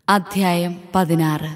അധ്യായം പതിനാറ്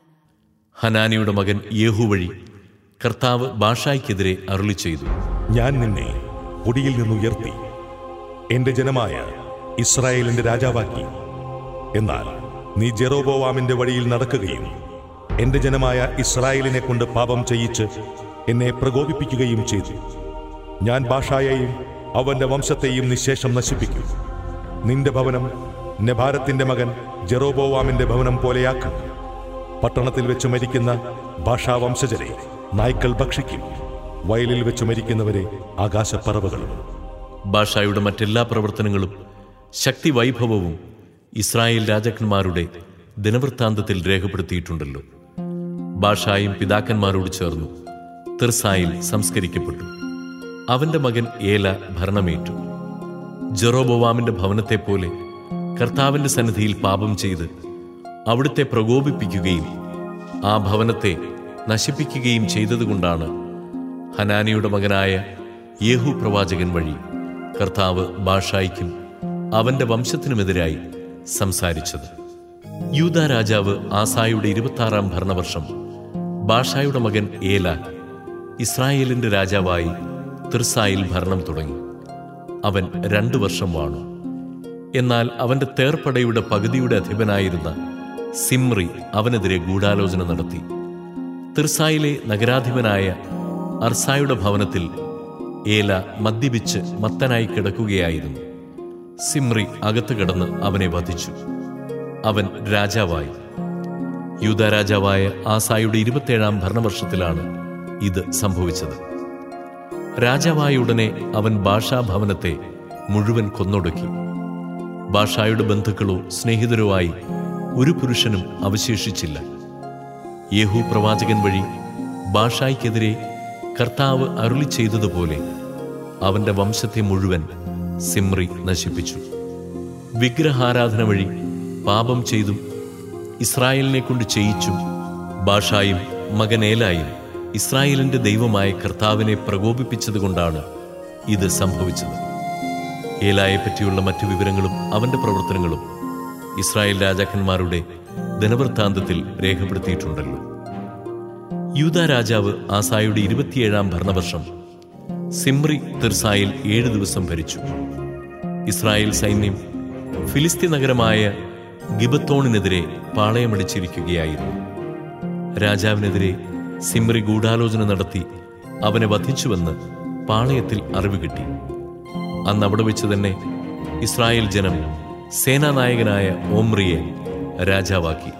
ഹനാനിയുടെ മകൻ യേഹു വഴി കർത്താവ് ബാഷായ്ക്കെതിരെ അരുളി ചെയ്തു ഞാൻ നിന്നെ പൊടിയിൽ നിന്നുയർത്തി എന്റെ ജനമായ ഇസ്രായേലിന്റെ രാജാവാക്കി എന്നാൽ നീ ജെറോബോവാമിന്റെ വഴിയിൽ നടക്കുകയും എന്റെ ജനമായ ഇസ്രായേലിനെ കൊണ്ട് പാപം ചെയ്യിച്ച് എന്നെ പ്രകോപിപ്പിക്കുകയും ചെയ്തു ഞാൻ ഭാഷായെയും അവന്റെ വംശത്തെയും നിശേഷം നശിപ്പിക്കും നിന്റെ ഭവനം നെഭാരത്തിന്റെ മകൻ ജെറോബോവാമിന്റെ ഭവനം പോലെയാക്കും പട്ടണത്തിൽ വെച്ച് മരിക്കുന്ന ഭാഷാവംശജരെ നായ്ക്കൾ ഭക്ഷിക്കും വയലിൽ വെച്ച് മരിക്കുന്നവരെ ആകാശപ്പറവകളും ബാഷായുടെ മറ്റെല്ലാ പ്രവർത്തനങ്ങളും ശക്തി വൈഭവവും ഇസ്രായേൽ രാജാക്കന്മാരുടെ ദിനവൃത്താന്തത്തിൽ രേഖപ്പെടുത്തിയിട്ടുണ്ടല്ലോ ബാഷായും പിതാക്കന്മാരോട് ചേർന്നു തിർസായിൽ സംസ്കരിക്കപ്പെട്ടു അവന്റെ മകൻ ഏല ഭരണമേറ്റു ജെറോബോവാമിന്റെ ഭവനത്തെപ്പോലെ കർത്താവിന്റെ സന്നിധിയിൽ പാപം ചെയ്ത് അവിടുത്തെ പ്രകോപിപ്പിക്കുകയും ആ ഭവനത്തെ നശിപ്പിക്കുകയും ചെയ്തതുകൊണ്ടാണ് ഹനാനിയുടെ മകനായ യേഹു പ്രവാചകൻ വഴി കർത്താവ് ബാഷായിക്കും അവന്റെ വംശത്തിനുമെതിരായി സംസാരിച്ചത് യൂത രാജാവ് ആസായുടെ ഇരുപത്താറാം ഭരണവർഷം ബാഷായുടെ മകൻ ഏല ഇസ്രായേലിന്റെ രാജാവായി തിർസായിൽ ഭരണം തുടങ്ങി അവൻ രണ്ടു വർഷം വാണു എന്നാൽ അവന്റെ തേർപ്പടയുടെ പകുതിയുടെ അധിപനായിരുന്ന സിമ്രി അവനെതിരെ ഗൂഢാലോചന നടത്തി തിർസായിലെ നഗരാധിപനായ അർസായുടെ ഭവനത്തിൽ ഏല മദ്യപിച്ച് മത്തനായി കിടക്കുകയായിരുന്നു സിമ്രി അകത്ത് കിടന്ന് അവനെ വധിച്ചു അവൻ രാജാവായി യൂത രാജാവായ ആസായുടെ ഇരുപത്തേഴാം ഭരണവർഷത്തിലാണ് ഇത് സംഭവിച്ചത് രാജാവായ ഉടനെ അവൻ ഭാഷാഭവനത്തെ മുഴുവൻ കൊന്നൊടുക്കി ഭാഷായുടെ ബന്ധുക്കളോ സ്നേഹിതരോ ആയി ഒരു പുരുഷനും അവശേഷിച്ചില്ല യേഹു പ്രവാചകൻ വഴി ബാഷായ്ക്കെതിരെ കർത്താവ് അരുളി ചെയ്തതുപോലെ അവന്റെ വംശത്തെ മുഴുവൻ സിമ്രി നശിപ്പിച്ചു വിഗ്രഹാരാധന വഴി പാപം ചെയ്തും ഇസ്രായേലിനെ കൊണ്ട് ചെയ്യിച്ചും ബാഷായും മകനേലായും ഇസ്രായേലിന്റെ ദൈവമായ കർത്താവിനെ പ്രകോപിപ്പിച്ചതുകൊണ്ടാണ് ഇത് സംഭവിച്ചത് ഏലായെ പറ്റിയുള്ള മറ്റു വിവരങ്ങളും അവന്റെ പ്രവർത്തനങ്ങളും ഇസ്രായേൽ രാജാക്കന്മാരുടെ ദിനവൃത്താന്തത്തിൽ രേഖപ്പെടുത്തിയിട്ടുണ്ടല്ലോ യൂത രാജാവ് ആസായുടെ ഇരുപത്തിയേഴാം ഭരണവർഷം സിമ്രി തിർസായിൽ ഏഴു ദിവസം ഭരിച്ചു ഇസ്രായേൽ സൈന്യം ഫിലിസ്തീൻ നഗരമായ ഗിബത്തോണിനെതിരെ പാളയമടിച്ചിരിക്കുകയായിരുന്നു രാജാവിനെതിരെ സിമ്രി ഗൂഢാലോചന നടത്തി അവനെ വധിച്ചുവെന്ന് പാളയത്തിൽ അറിവ് കിട്ടി അന്ന് അവിടെ വെച്ച് തന്നെ ഇസ്രായേൽ ജനം സേനാനായകനായ ഓമ്രിയെ രാജാവാക്കി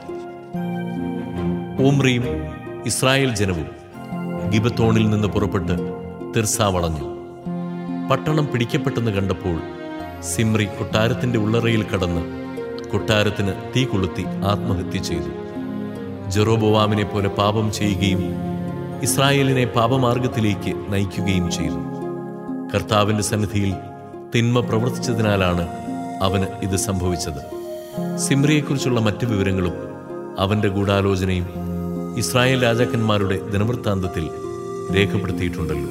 ഓമ്രിയും ഇസ്രായേൽ ജനവും ഗിബത്തോണിൽ നിന്ന് പുറപ്പെട്ട് തിർസ വളഞ്ഞു പട്ടണം പിടിക്കപ്പെട്ടെന്ന് കണ്ടപ്പോൾ സിമ്രി കൊട്ടാരത്തിന്റെ ഉള്ളറയിൽ കടന്ന് കൊട്ടാരത്തിന് തീ കൊളുത്തി ആത്മഹത്യ ചെയ്തു ജെറോബോവാമിനെ പോലെ പാപം ചെയ്യുകയും ഇസ്രായേലിനെ പാപമാർഗത്തിലേക്ക് നയിക്കുകയും ചെയ്തു കർത്താവിന്റെ സന്നിധിയിൽ തിന്മ പ്രവർത്തിച്ചതിനാലാണ് അവന് ഇത് സംഭവിച്ചത് സിമ്രിയെക്കുറിച്ചുള്ള മറ്റു വിവരങ്ങളും അവന്റെ ഗൂഢാലോചനയും ഇസ്രായേൽ രാജാക്കന്മാരുടെ ദിനവൃത്താന്തത്തിൽ രേഖപ്പെടുത്തിയിട്ടുണ്ടല്ലോ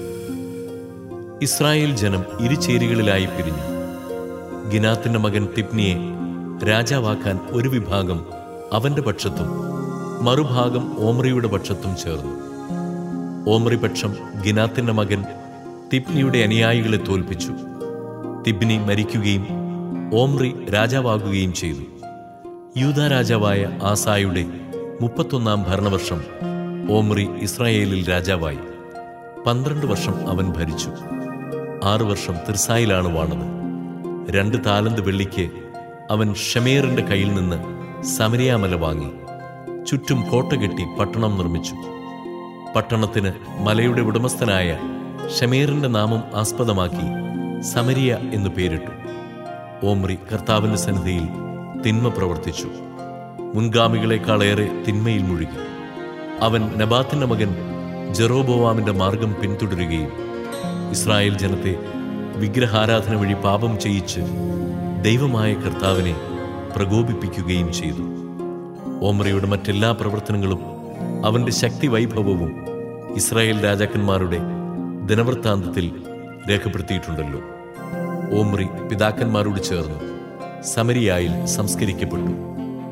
ഇസ്രായേൽ ജനം ഇരുചേരികളിലായി പിരിഞ്ഞു ഗിനാത്തിന്റെ മകൻ തിപ്നിയെ രാജാവാക്കാൻ ഒരു വിഭാഗം അവന്റെ പക്ഷത്തും മറുഭാഗം ഓമ്രിയുടെ പക്ഷത്തും ചേർന്നു ഓമ്രി പക്ഷം ഗിനാത്തിന്റെ മകൻ തിപ്നിയുടെ അനുയായികളെ തോൽപ്പിച്ചു തിബ്നി മരിക്കുകയും ഓമ്രി രാജാവാകുകയും ചെയ്തു യൂത രാജാവായ ആസായുടെ മുപ്പത്തൊന്നാം ഭരണവർഷം ഓമ്രി ഇസ്രായേലിൽ രാജാവായി പന്ത്രണ്ട് വർഷം അവൻ ഭരിച്ചു ആറു വർഷം തിർസായിലാണ് വാണത് രണ്ട് താലന്ത് വെള്ളിക്ക് അവൻ ഷമേറിന്റെ കയ്യിൽ നിന്ന് സമരിയാമല വാങ്ങി ചുറ്റും കോട്ട കെട്ടി പട്ടണം നിർമ്മിച്ചു പട്ടണത്തിന് മലയുടെ ഉടമസ്ഥനായ ഷമേറിന്റെ നാമം ആസ്പദമാക്കി സമരിയ എന്നു പേരിട്ടു ഓമ്രി കർത്താവിന്റെ സന്നിധിയിൽ തിന്മ പ്രവർത്തിച്ചു മുൻഗാമികളെക്കാളേറെ തിന്മയിൽ മുഴുകി അവൻ നബാത്തിന്റെ മകൻ ജെറോബോവാമിന്റെ മാർഗം പിന്തുടരുകയും ഇസ്രായേൽ ജനത്തെ വിഗ്രഹാരാധന വഴി പാപം ചെയ്യിച്ച് ദൈവമായ കർത്താവിനെ പ്രകോപിപ്പിക്കുകയും ചെയ്തു ഓമ്രയുടെ മറ്റെല്ലാ പ്രവർത്തനങ്ങളും അവന്റെ ശക്തി വൈഭവവും ഇസ്രായേൽ രാജാക്കന്മാരുടെ ദിനവൃത്താന്തത്തിൽ രേഖപ്പെടുത്തിയിട്ടുണ്ടല്ലോ ഓമ്രി പിതാക്കന്മാരോട് ചേർന്നു സമരിയായിൽ സംസ്കരിക്കപ്പെട്ടു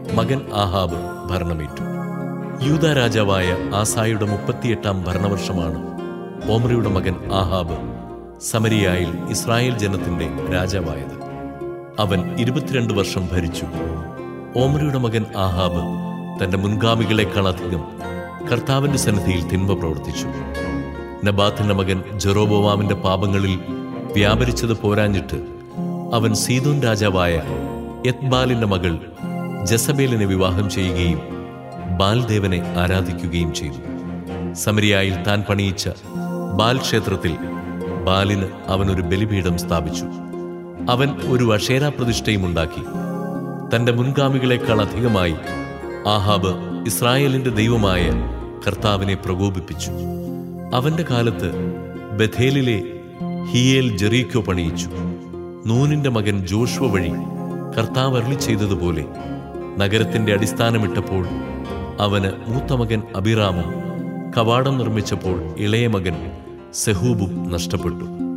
മകൻ ആഹാബ് ഭരണമേറ്റു യൂത രാജാവായ ആസായുടെ മുപ്പത്തിയെട്ടാം ഭരണവർഷമാണ് ഓമ്രിയുടെ മകൻ ആഹാബ് സമരിയായിൽ ഇസ്രായേൽ ജനത്തിന്റെ രാജാവായത് അവൻ ഇരുപത്തിരണ്ട് വർഷം ഭരിച്ചു ഓമ്രിയുടെ മകൻ ആഹാബ് തന്റെ മുൻഗാമികളെക്കാളധികം കർത്താവിന്റെ സന്നിധിയിൽ തിന്മ പ്രവർത്തിച്ചു നബാത്തിന്റെ മകൻ ജെറോബോവാമിന്റെ പാപങ്ങളിൽ വ്യാപരിച്ചത് പോരാഞ്ഞിട്ട് അവൻ സീതോൻ രാജാവായ യത്ബാലിന്റെ മകൾ ജസബേലിനെ വിവാഹം ചെയ്യുകയും ബാൽദേവനെ ആരാധിക്കുകയും ചെയ്തു സമരിയായിൽ താൻ പണിയിച്ച ബാൽ ക്ഷേത്രത്തിൽ ബാലിന് അവൻ ഒരു ബലിപീഠം സ്ഥാപിച്ചു അവൻ ഒരു അക്ഷേരാ പ്രതിഷ്ഠയും ഉണ്ടാക്കി തന്റെ മുൻഗാമികളെക്കാൾ അധികമായി ആഹാബ് ഇസ്രായേലിന്റെ ദൈവമായ കർത്താവിനെ പ്രകോപിപ്പിച്ചു അവന്റെ കാലത്ത് ബഥേലിലെ ഹിയേൽ ജെറീക്കോ പണിയിച്ചു നൂനിന്റെ മകൻ ജോഷുവ വഴി കർത്താവ് അരുളി ചെയ്തതുപോലെ നഗരത്തിന്റെ അടിസ്ഥാനമിട്ടപ്പോൾ അവന് മൂത്ത മകൻ അബിറാമും കവാടം നിർമ്മിച്ചപ്പോൾ ഇളയ മകൻ സെഹൂബും നഷ്ടപ്പെട്ടു